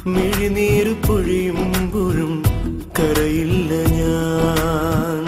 മിഴിനീര് പൊഴിയുമ്പോഴും കരയില്ല ഞാൻ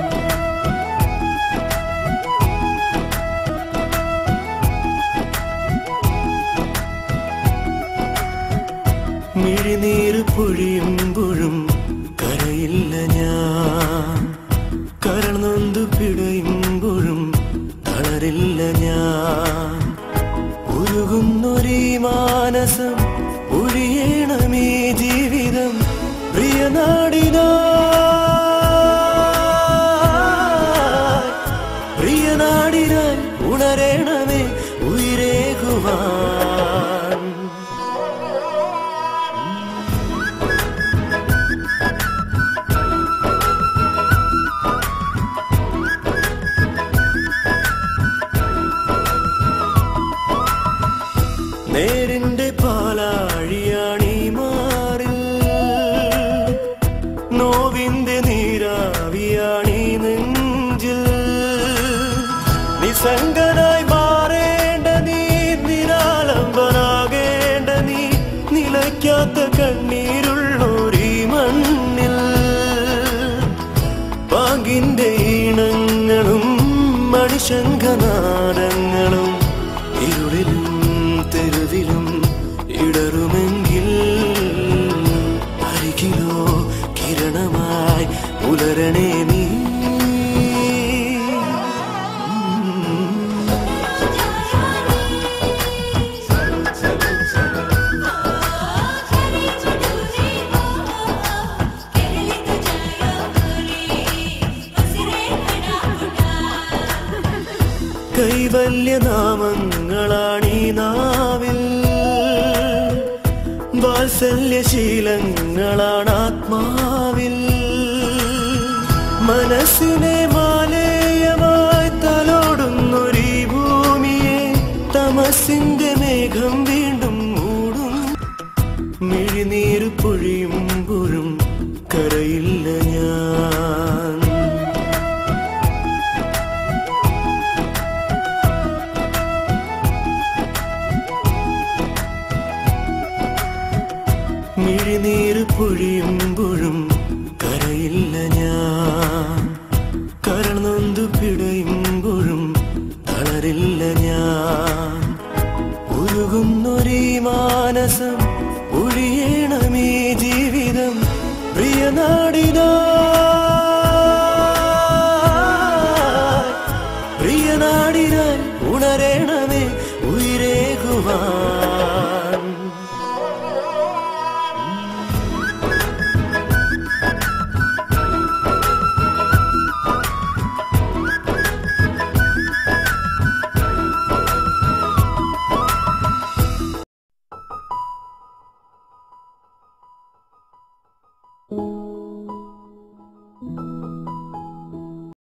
മിഴിനീര് പൊഴിയുമ്പോഴും കരയില്ല ഞാൻ കരളൊന്തു പിടയുമ്പോഴും തളരില്ല ഞാൻ ഉരുകുന്നൊരീ മാനസം ഒഴിയണമേ ജീവിതം പ്രിയനാടിനാ പ്രിയനാടിനായി ഉണരണമേ ഉയരേകുവാൻ നേരിന്റെ പാലാഴിയാണീ മാറിൽ നോവിന്റെ നീരാവിയാണീ നെഞ്ചിൽ നിസംഗനായി മാറേണ്ട നീ നിരാലംബനാകേണ്ട നീ നിലയ്ക്കാത്ത കണ്ണീരുള്ളോരീ മണ്ണിൽ പാങ്കിന്റെ ഈണങ്ങളും മണിശങ്കനാദങ്ങളും ഇരുളിലും തെരുവിലും ഇടറുമെങ്കിൽ അരികിലോ കിരണമായി പുലരണേ നീ കൈവല്യനാമങ്ങളാണീ നാവിൽ വാത്സല്യശീലങ്ങളാണ് ആത്മാവിൽ മനസ്സിനെ മാലേയമായി തലോടുന്നൊരീ ഭൂമിയെ തമസിന്റെ മേഘം വീണ്ടും മൂടും മിഴിനീര് പൊഴിയുമ്പോഴും കരയില്ല ഞാൻ മിഴിനീര് പൊഴിയുമ്പോഴും കരയില്ല ഞാൻ കരളൊന്തു പിടയുമ്പോഴും തളരില്ല ഞാൻ ഉരുകുന്നൊരീ മാനസം ഒഴിയണമേ ജീവിതം പ്രിയനാടിനാ പ്രിയനാടിനായി ഉണരണമേ ഉയരേകുവാൻ